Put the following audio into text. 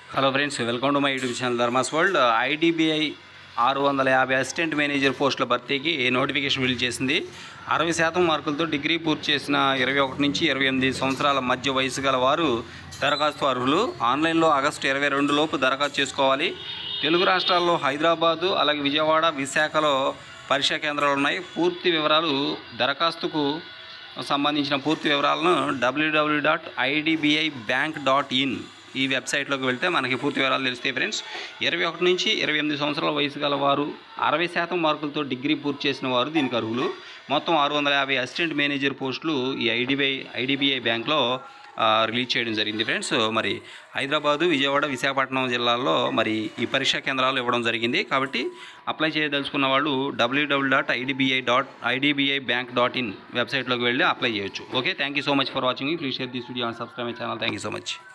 hello friends welcome to my YouTube channel Dharma's world IDBI ఆరు వందల యాభై అసిస్టెంట్ మేనేజర్ పోస్టుల భర్తీకి నోటిఫికేషన్ విడుదల చేసింది అరవై శాతం మార్కులతో డిగ్రీ పూర్తి చేసిన ఇరవై ఒకటి నుంచి ఇరవై ఎనిమిది సంవత్సరాల మధ్య వయసు గల వారు దరఖాస్తు అర్హులు ఆన్లైన్లో ఆగస్టు ఇరవై రెండు లోపు దరఖాస్తు చేసుకోవాలి తెలుగు రాష్ట్రాల్లో హైదరాబాదు అలాగే విజయవాడ విశాఖలో పరీక్షా కేంద్రాలు ఉన్నాయి పూర్తి వివరాలు దరఖాస్తుకు సంబంధించిన పూర్తి వివరాలను W W dot IDBI bank dot in ఈ వెబ్సైట్లోకి వెళ్తే మనకి పూర్తి వివరాలు తెలుస్తాయి ఫ్రెండ్స్ ఇరవై ఒకటి నుంచి ఇరవై ఎనిమిది సంవత్సరాల వయసు గల వారు అరవై శాతం మార్కులతో డిగ్రీ పూర్తి చేసిన వారు దీనికి అర్హులు మొత్తం ఆరు వందల యాభై అసిస్టెంట్ మేనేజర్ పోస్టులు ఈ ఐడిబిఐ ఐడిబిఐ బ్యాంక్లో ఆ, రిలీజ్ చేయడం జరిగింది ఫ్రెండ్స్ మరి హైదరాబాదు విజయవాడ విశాఖపట్నం జిల్లాల్లో మరి ఈ పరీక్షా కేంద్రాలు ఇవ్వడం జరిగింది కాబట్టి అప్లై చేయదలుచుకున్న వాళ్ళు W W dot IDBI dot IDBI bank dot in వెబ్సైట్లోకి వెళ్ళి అప్లై చేయొచ్చు okay thank you so much for watching please share this video and subscribe my channel thank you so much